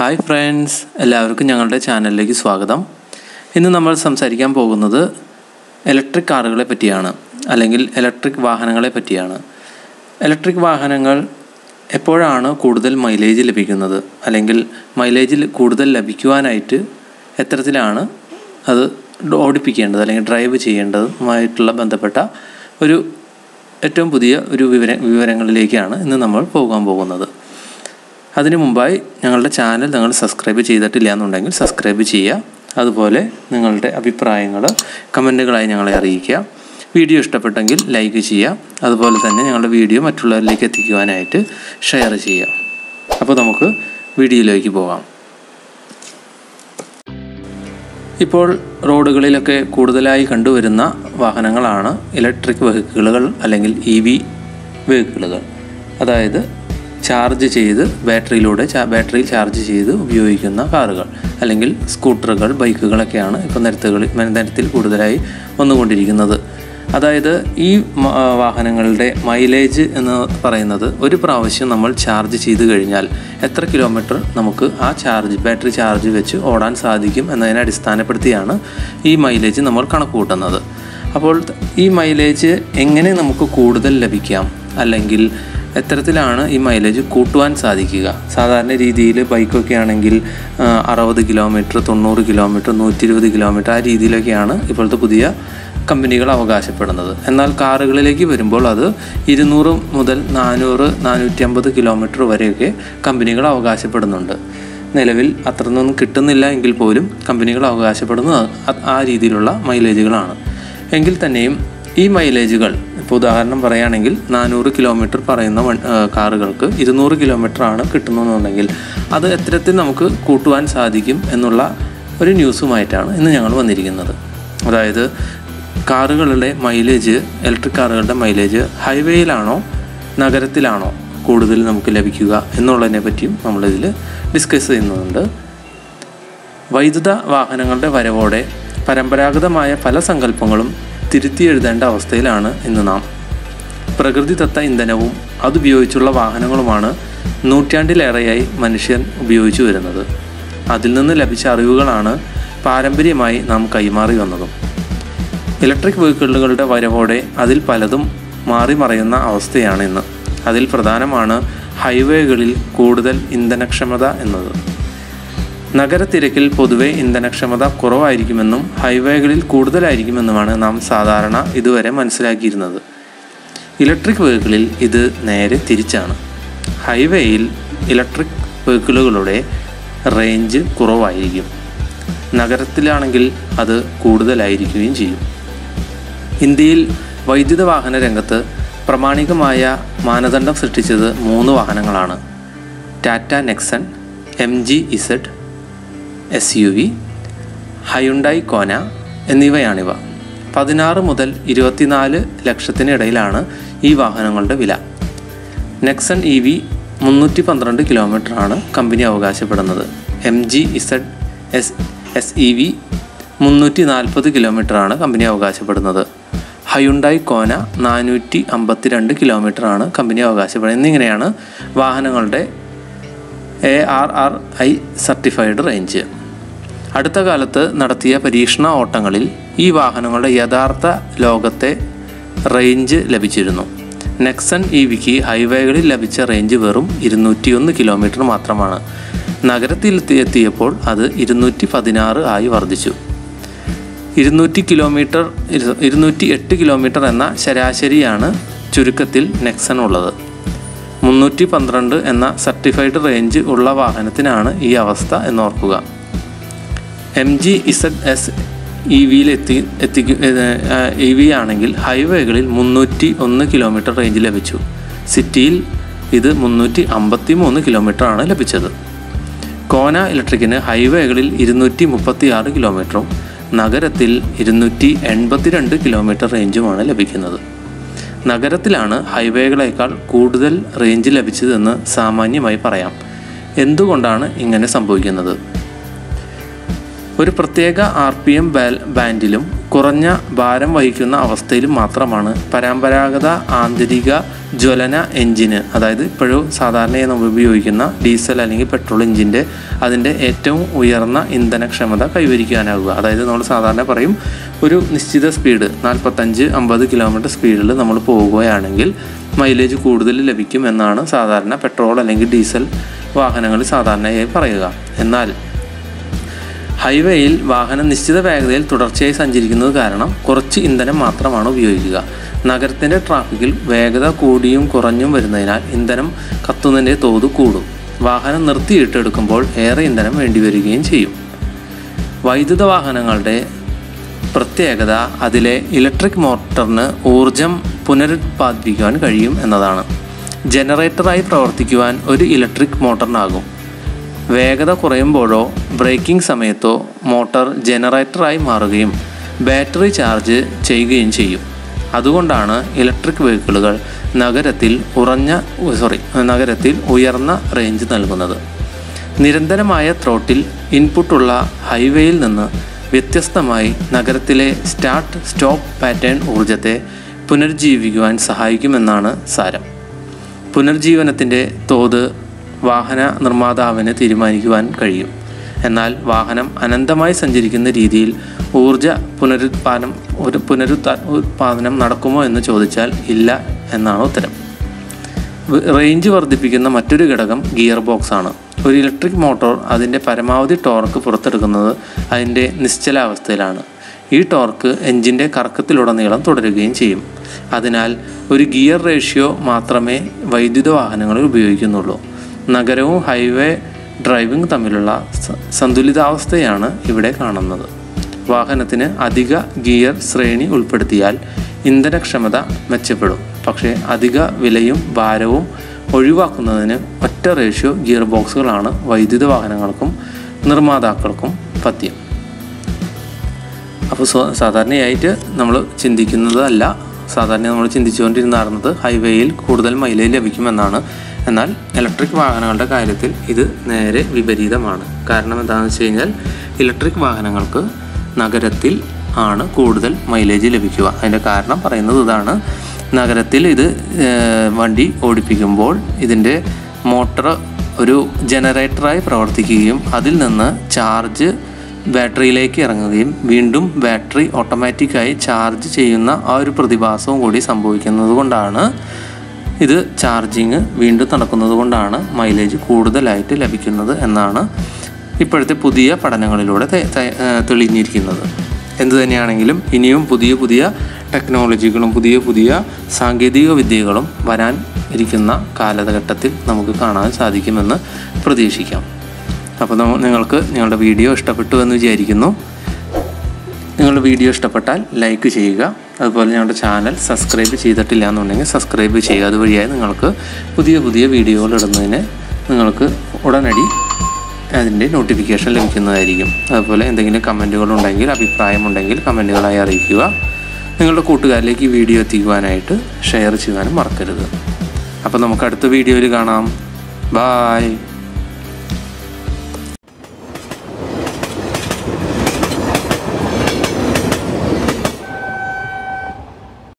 hi friends എല്ലാവർക്കും ഞങ്ങളുടെ ചാനലിലേക്ക് സ്വാഗതം ഇന്ന് നമ്മൾ സംസാരിക്കാൻ പോകുന്നത് ഇലക്ട്രിക് കാറുകളെ പറ്റിയാണ് അല്ലെങ്കിൽ ഇലക്ട്രിക് വാഹനങ്ങളെ പറ്റിയാണ് ഇലക്ട്രിക് വാഹനങ്ങൾ എപ്പോഴാണ് കൂടുതൽ മൈലേജ് ലഭിക്കുന്നത് അല്ലെങ്കിൽ മൈലേജിൽ കൂടുതൽ ലഭിക്കുവാനായിട്ട് എത്തരത്തിലാണ് അത് ഓടിപ്പിക്കേണ്ടത് അല്ലെങ്കിൽ ഡ്രൈവ് ചെയ്യേണ്ടതുമായിട്ടുള്ള ബന്ധപ്പെട്ട ഒരു ഏറ്റവും പുതിയ ഒരു വിവര വിവരങ്ങളിലേക്കാണ് ഇന്ന് നമ്മൾ പോകാൻ പോകുന്നത് അതിനു മുമ്പായി ഞങ്ങളുടെ ചാനൽ നിങ്ങൾ സബ്സ്ക്രൈബ് ചെയ്തിട്ടില്ല എന്നുണ്ടെങ്കിൽ സബ്സ്ക്രൈബ് ചെയ്യുക അതുപോലെ നിങ്ങളുടെ അഭിപ്രായങ്ങൾ കമൻറ്റുകളായി ഞങ്ങളെ അറിയിക്കുക വീഡിയോ ഇഷ്ടപ്പെട്ടെങ്കിൽ ലൈക്ക് ചെയ്യുക അതുപോലെ തന്നെ ഞങ്ങളുടെ വീഡിയോ മറ്റുള്ളവരിലേക്ക് എത്തിക്കുവാനായിട്ട് ഷെയർ ചെയ്യുക അപ്പോൾ നമുക്ക് വീഡിയോയിലേക്ക് പോകാം ഇപ്പോൾ റോഡുകളിലൊക്കെ കൂടുതലായി കണ്ടുവരുന്ന വാഹനങ്ങളാണ് ഇലക്ട്രിക് വെഹിക്കിളുകൾ അല്ലെങ്കിൽ ഇ വി വെഹിക്കിളുകൾ അതായത് ചാർജ് ചെയ്ത് ബാറ്ററിയിലൂടെ ചാ ബാറ്ററിയിൽ ചാർജ് ചെയ്ത് ഉപയോഗിക്കുന്ന കാറുകൾ അല്ലെങ്കിൽ സ്കൂട്ടറുകൾ ബൈക്കുകളൊക്കെയാണ് ഇപ്പോൾ നിരത്തുകളിൽ നിരത്തിൽ കൂടുതലായി വന്നുകൊണ്ടിരിക്കുന്നത് അതായത് ഈ മ- വാഹനങ്ങളുടെ മൈലേജ് എന്ന് പറയുന്നത് ഒരു പ്രാവശ്യം നമ്മൾ ചാർജ് ചെയ്ത് കഴിഞ്ഞാൽ എത്ര കിലോമീറ്റർ നമുക്ക് ആ ചാർജ് ബാറ്ററി ചാർജ് വെച്ച് ഓടാൻ സാധിക്കും എന്നതിനെ അടിസ്ഥാനപ്പെടുത്തിയാണ് ഈ മൈലേജ് നമ്മൾ കണക്ക് കൂട്ടുന്നത് അപ്പോൾ ഈ മൈലേജ് എങ്ങനെ നമുക്ക് കൂടുതൽ ലഭിക്കാം അല്ലെങ്കിൽ എത്തരത്തിലാണ് ഈ മൈലേജ് കൂട്ടുവാൻ സാധിക്കുക സാധാരണ രീതിയിൽ ബൈക്കൊക്കെ ആണെങ്കിൽ ആ, അറുപത് കിലോമീറ്റർ തൊണ്ണൂറ് കിലോമീറ്റർ നൂറ്റി ഇരുപത് കിലോമീറ്റർ ആ രീതിയിലൊക്കെയാണ് ഇപ്പോഴത്തെ പുതിയ കമ്പനികൾ അവകാശപ്പെടുന്നത് എന്നാൽ കാറുകളിലേക്ക് വരുമ്പോൾ അത് ഇരുന്നൂറ് മുതൽ നാനൂറ് നാനൂറ്റി അമ്പത് കിലോമീറ്റർ വരെയൊക്കെ കമ്പനികൾ അവകാശപ്പെടുന്നുണ്ട് നിലവിൽ അത്രയൊന്നും കിട്ടുന്നില്ല എങ്കിൽ പോലും കമ്പനികൾ അവകാശപ്പെടുന്നത് ആ- ആ രീതിയിലുള്ള മൈലേജുകളാണ് എങ്കിൽ തന്നെയും ഈ മൈലേജുകൾ ഇപ്പോൾ ഉദാഹരണം പറയുകയാണെങ്കിൽ നാനൂറ് കിലോമീറ്റർ പറയുന്ന വൺ- ആ, കാറുകൾക്ക് ഇരുന്നൂറ് കിലോമീറ്റർ ആണ് കിട്ടുന്നതെന്നുണ്ടെങ്കിൽ അത് എത്തരത്തിൽ നമുക്ക് കൂട്ടുവാൻ സാധിക്കും എന്നുള്ള ഒരു ന്യൂസുമായിട്ടാണ് ഇന്ന് ഞങ്ങൾ വന്നിരിക്കുന്നത് അതായത് കാറുകളുടെ മൈലേജ് ഇലക്ട്രിക് കാറുകളുടെ മൈലേജ് ഹൈവേയിലാണോ നഗരത്തിലാണോ കൂടുതൽ നമുക്ക് ലഭിക്കുക എന്നുള്ളതിനെ പറ്റിയും നമ്മളിതിൽ ഡിസ്കസ് ചെയ്യുന്നുണ്ട് വൈദ്യുത വാഹനങ്ങളുടെ വരവോടെ പരമ്പരാഗതമായ പല സങ്കല്പങ്ങളും തിരുത്തി എഴുതേണ്ട അവസ്ഥയിലാണ് ഇന്ന് നാം പ്രകൃതിദത്ത ഇന്ധനവും അതുപയോഗിച്ചുള്ള വാഹനങ്ങളുമാണ് നൂറ്റാണ്ടിലേറെയായി മനുഷ്യൻ ഉപയോഗിച്ചു വരുന്നത് അതിൽ നിന്ന് ലഭിച്ച അറിവുകളാണ് പാരമ്പര്യമായി നാം കൈമാറി വന്നതും ഇലക്ട്രിക് വെഹിക്കിളുകളുടെ വരവോടെ അതിൽ പലതും മാറി മറയുന്ന അവസ്ഥയാണ് ഇന്ന് അതിൽ പ്രധാനമാണ് ഹൈവേകളിൽ കൂടുതൽ ഇന്ധനക്ഷമത എന്നത് നഗരത്തിരക്കിൽ പൊതുവെ ഇന്ധനക്ഷമത കുറവായിരിക്കുമെന്നും ഹൈവേകളിൽ കൂടുതലായിരിക്കുമെന്നുമാണ് നാം സാധാരണ ഇതുവരെ മനസ്സിലാക്കിയിരുന്നത് ഇലക്ട്രിക് വെഹിക്കിളിൽ ഇത് നേരെ തിരിച്ചാണ് ഹൈവേയിൽ ഇലക്ട്രിക് വെഹിക്കിളുകളുടെ റേഞ്ച് കുറവായിരിക്കും നഗരത്തിലാണെങ്കിൽ അത് കൂടുതലായിരിക്കുകയും ചെയ്യും ഇന്ത്യയിൽ വൈദ്യുത വാഹന രംഗത്ത് പ്രാമാണികമായ മാനദണ്ഡം സൃഷ്ടിച്ചത് മൂന്ന് വാഹനങ്ങളാണ് Tata Nexon M G Z S U V Hyundai Kona എന്നിവയാണിവ പതിനാറ് മുതൽ ഇരുപത്തിനാല് ലക്ഷത്തിനിടയിലാണ് ഈ വാഹനങ്ങളുടെ വില നെക്സൺ ഇ വി മുന്നൂറ്റി പന്ത്രണ്ട് കിലോമീറ്ററാണ് കമ്പനി അവകാശപ്പെടുന്നത് M G Z S S E V മുന്നൂറ്റി നാൽപ്പത് കിലോമീറ്ററാണ് കമ്പനി അവകാശപ്പെടുന്നത് ഹയുണ്ടായി കോന നാനൂറ്റി അമ്പത്തിരണ്ട് കിലോമീറ്ററാണ് കമ്പനി അവകാശപ്പെടുന്നത് എന്നിങ്ങനെയാണ് വാഹനങ്ങളുടെ A R R I certified range അടുത്ത കാലത്ത് നടത്തിയ പരീക്ഷണ ഓട്ടങ്ങളിൽ ഈ വാഹനങ്ങളുടെ യഥാർത്ഥ ലോകത്തെ റേഞ്ച് ലഭിച്ചിരുന്നു നെക്സൺ ഇ വിക്ക് ഹൈവേകളിൽ ലഭിച്ച റേഞ്ച് വെറും ഇരുന്നൂറ്റിയൊന്ന് കിലോമീറ്റർ മാത്രമാണ് നഗരത്തിൽ എത്തി- എത്തിയപ്പോൾ അത് ഇരുന്നൂറ്റി പതിനാറ് ആയി വർദ്ധിച്ചു ഇരുന്നൂറ്റി കിലോമീറ്റർ ഇരു- ഇരുന്നൂറ്റി എട്ട് കിലോമീറ്റർ എന്ന ശരാശരിയാണ് ചുരുക്കത്തിൽ നെക്സൺ ഉള്ളത് മുന്നൂറ്റി പന്ത്രണ്ട് എന്ന സർട്ടിഫൈഡ് റേഞ്ച് ഉള്ള വാഹനത്തിനാണ് ഈ അവസ്ഥ എന്നോർക്കുക M G Z S E വിയിൽ എത്തി എത്തിക്കു ഇ വി ആണെങ്കിൽ ഹൈവേകളിൽ മുന്നൂറ്റി ഒന്ന് കിലോമീറ്റർ റേഞ്ച് ലഭിച്ചു സിറ്റിയിൽ ഇത് മുന്നൂറ്റി അമ്പത്തി മൂന്ന് കിലോമീറ്റർ ആണ് ലഭിച്ചത് കോന ഇലക്ട്രിക്കിന് ഹൈവേകളിൽ ഇരുന്നൂറ്റി മുപ്പത്തി ആറ് കിലോമീറ്ററും നഗരത്തിൽ ഇരുന്നൂറ്റി എൺപത്തിരണ്ട് കിലോമീറ്റർ റേഞ്ചുമാണ് ലഭിക്കുന്നത് നഗരത്തിലാണ് ഹൈവേകളേക്കാൾ കൂടുതൽ റേഞ്ച് ലഭിച്ചതെന്ന് സാമാന്യമായി പറയാം എന്തുകൊണ്ടാണ് ഇങ്ങനെ സംഭവിക്കുന്നത് ഒരു പ്രത്യേക ആർ പി എം ബാൻഡിലും കുറഞ്ഞ ഭാരം വഹിക്കുന്ന അവസ്ഥയിൽ മാത്രമാണ് പരമ്പരാഗത ആന്തരിക ജ്വലന എഞ്ചിന് അതായത് ഇപ്പോഴും സാധാരണയായി നമ്മൾ ഉപയോഗിക്കുന്ന ഡീസൽ അല്ലെങ്കിൽ പെട്രോൾ എഞ്ചിൻ്റെ അതിൻ്റെ ഏറ്റവും ഉയർന്ന ഇന്ധനക്ഷമത കൈവരിക്കാനാവുക അതായത് നമ്മൾ സാധാരണ പറയും ഒരു നിശ്ചിത സ്പീഡ് നാൽപ്പത്തഞ്ച് അമ്പത് കിലോമീറ്റർ സ്പീഡിൽ നമ്മൾ പോവുകയാണെങ്കിൽ മൈലേജ് കൂടുതൽ ലഭിക്കും എന്നാണ് സാധാരണ പെട്രോൾ അല്ലെങ്കിൽ ഡീസൽ വാഹനങ്ങളിൽ സാധാരണയായി പറയുക എന്നാൽ ഹൈവേയിൽ വാഹനം നിശ്ചിത വേഗതയിൽ തുടർച്ചയായി സഞ്ചരിക്കുന്നത് കാരണം കുറച്ച് ഇന്ധനം മാത്രമാണ് ഉപയോഗിക്കുക നഗരത്തിൻ്റെ ട്രാഫിക്കിൽ വേഗത കൂടിയും കുറഞ്ഞും വരുന്നതിനാൽ ഇന്ധനം കത്തുന്നതിൻ്റെ തോത് കൂടും വാഹനം നിർത്തിയിട്ടെടുക്കുമ്പോൾ ഏറെ ഇന്ധനം വേണ്ടിവരികയും ചെയ്യും വൈദ്യുത വാഹനങ്ങളുടെ പ്രത്യേകത അതിലെ ഇലക്ട്രിക് മോട്ടറിന് ഊർജം പുനരുത്പാദിപ്പിക്കുവാൻ കഴിയും എന്നതാണ് ജനറേറ്ററായി പ്രവർത്തിക്കുവാൻ ഒരു ഇലക്ട്രിക് മോട്ടറിനാകും വേഗത കുറയുമ്പോഴോ ബ്രേക്കിംഗ് സമയത്തോ മോട്ടോർ ജനറേറ്ററായി മാറുകയും ബാറ്ററി ചാർജ് ചെയ്യുകയും ചെയ്യും അതുകൊണ്ടാണ് ഇലക്ട്രിക് വെഹിക്കിളുകൾ നഗരത്തിൽ ഉറഞ്ഞ സോറി നഗരത്തിൽ ഉയർന്ന റേഞ്ച് നൽകുന്നത് നിരന്തരമായ ത്രോട്ടിൽ ഇൻപുട്ടുള്ള ഹൈവേയിൽ നിന്ന് വ്യത്യസ്തമായി നഗരത്തിലെ സ്റ്റാർട്ട് സ്റ്റോപ്പ് പാറ്റേൺ ഊർജത്തെ പുനരുജ്ജീവിക്കുവാൻ സഹായിക്കുമെന്നാണ് സാരം പുനർജീവനത്തിൻ്റെ തോത് വാഹന നിർമ്മാതാവിന് തീരുമാനിക്കുവാൻ കഴിയും എന്നാൽ വാഹനം അനന്തമായി സഞ്ചരിക്കുന്ന രീതിയിൽ ഊർജ പുനരുത്പാദനം ഒരു പുനരുത്പാ ഉത്പാദനം നടക്കുമോ എന്ന് ചോദിച്ചാൽ ഇല്ല എന്നാണ് ഉത്തരം വ- റേഞ്ച് വർദ്ധിപ്പിക്കുന്ന മറ്റൊരു ഘടകം ഗിയർ ബോക്സ് ആണ് ഒരു ഇലക്ട്രിക് മോട്ടോർ അതിൻ്റെ പരമാവധി ടോർക്ക് പുറത്തെടുക്കുന്നത് അതിൻ്റെ നിശ്ചലാവസ്ഥയിലാണ് ഈ ടോർക്ക് എഞ്ചിൻ്റെ കറക്കത്തിലുടനീളം തുടരുകയും ചെയ്യും അതിനാൽ ഒരു ഗിയർ റേഷ്യോ മാത്രമേ വൈദ്യുത വാഹനങ്ങളിൽ ഉപയോഗിക്കുന്നുള്ളൂ നഗരവും ഹൈവേ ഡ്രൈവിംഗ് തമ്മിലുള്ള സ- സന്തുലിതാവസ്ഥയാണ് ഇവിടെ കാണുന്നത് വാഹനത്തിന് അധിക ഗിയർ ശ്രേണി ഉൾപ്പെടുത്തിയാൽ ഇന്ധനക്ഷമത മെച്ചപ്പെടും പക്ഷേ അധിക വിലയും ഭാരവും ഒഴിവാക്കുന്നതിന് ഒറ്റ റേഷ്യോ ഗിയർ ബോക്സുകളാണ് വൈദ്യുത വാഹനങ്ങൾക്കും നിർമ്മാതാക്കൾക്കും പഥ്യം അപ്പോൾ സ്വ- സാധാരണയായിട്ട് നമ്മൾ ചിന്തിക്കുന്നതല്ല സാധാരണ നമ്മൾ ചിന്തിച്ചുകൊണ്ടിരുന്നായിരുന്നത് ഹൈവേയിൽ കൂടുതൽ മൈലേജ് ലഭിക്കുമെന്നാണ് എന്നാൽ ഇലക്ട്രിക് വാഹനങ്ങളുടെ കാര്യത്തിൽ ഇത് നേരെ വിപരീതമാണ് കാരണം എന്താണെന്ന് വെച്ച് കഴിഞ്ഞാൽ ഇലക്ട്രിക് വാഹനങ്ങൾക്ക് നഗരത്തിൽ ആണ് കൂടുതൽ മൈലേജ് ലഭിക്കുക അതിൻ്റെ കാരണം പറയുന്നത് ഇതാണ് നഗരത്തിൽ ഇത് ഏഹ്, വണ്ടി ഓടിപ്പിക്കുമ്പോൾ ഇതിൻ്റെ മോട്ടർ ഒരു ജനറേറ്ററായി പ്രവർത്തിക്കുകയും അതിൽ നിന്ന് ചാർജ് ബാറ്ററിയിലേക്ക് ഇറങ്ങുകയും വീണ്ടും ബാറ്ററി ഓട്ടോമാറ്റിക്കായി ചാർജ് ചെയ്യുന്ന ആ ഒരു പ്രതിഭാസവും കൂടി സംഭവിക്കുന്നത് കൊണ്ടാണ് ഇത് ചാർജിങ് വീണ്ടും നടക്കുന്നത് കൊണ്ടാണ് മൈലേജ് കൂടുതലായിട്ട് ലഭിക്കുന്നത് എന്നാണ് ഇപ്പോഴത്തെ പുതിയ പഠനങ്ങളിലൂടെ തെ- തെ- ഏഹ് തെളിഞ്ഞിരിക്കുന്നത് എന്തു തന്നെയാണെങ്കിലും ഇനിയും പുതിയ പുതിയ ടെക്നോളജികളും പുതിയ പുതിയ സാങ്കേതിക വിദ്യകളും വരാൻ ഇരിക്കുന്ന കാലഘട്ടത്തിൽ നമുക്ക് കാണാൻ സാധിക്കുമെന്ന് പ്രതീക്ഷിക്കാം അപ്പോൾ നമ്മ നിങ്ങൾക്ക് ഞങ്ങളുടെ വീഡിയോ ഇഷ്ടപ്പെട്ടു എന്ന് വിചാരിക്കുന്നു നിങ്ങളുടെ വീഡിയോ ഇഷ്ടപ്പെട്ടാൽ ലൈക്ക് ചെയ്യുക അതുപോലെ ഞങ്ങളുടെ ചാനൽ സബ്സ്ക്രൈബ് ചെയ്തിട്ടില്ല എന്നുണ്ടെങ്കിൽ സബ്സ്ക്രൈബ് ചെയ്യുക അതുവഴിയായി നിങ്ങൾക്ക് പുതിയ പുതിയ വീഡിയോകൾ ഇടുന്നതിന് നിങ്ങൾക്ക് ഉടനടി അതിൻ്റെ നോട്ടിഫിക്കേഷൻ ലഭിക്കുന്നതായിരിക്കും അതുപോലെ എന്തെങ്കിലും കമൻറ്റുകളുണ്ടെങ്കിൽ അഭിപ്രായമുണ്ടെങ്കിൽ കമൻറ്റുകളായി അറിയിക്കുക നിങ്ങളുടെ കൂട്ടുകാരിലേക്ക് ഈ വീഡിയോ എത്തിക്കുവാനായിട്ട് ഷെയർ ചെയ്യാനും മറക്കരുത് അപ്പോൾ നമുക്ക് അടുത്ത വീഡിയോയിൽ കാണാം ബായ്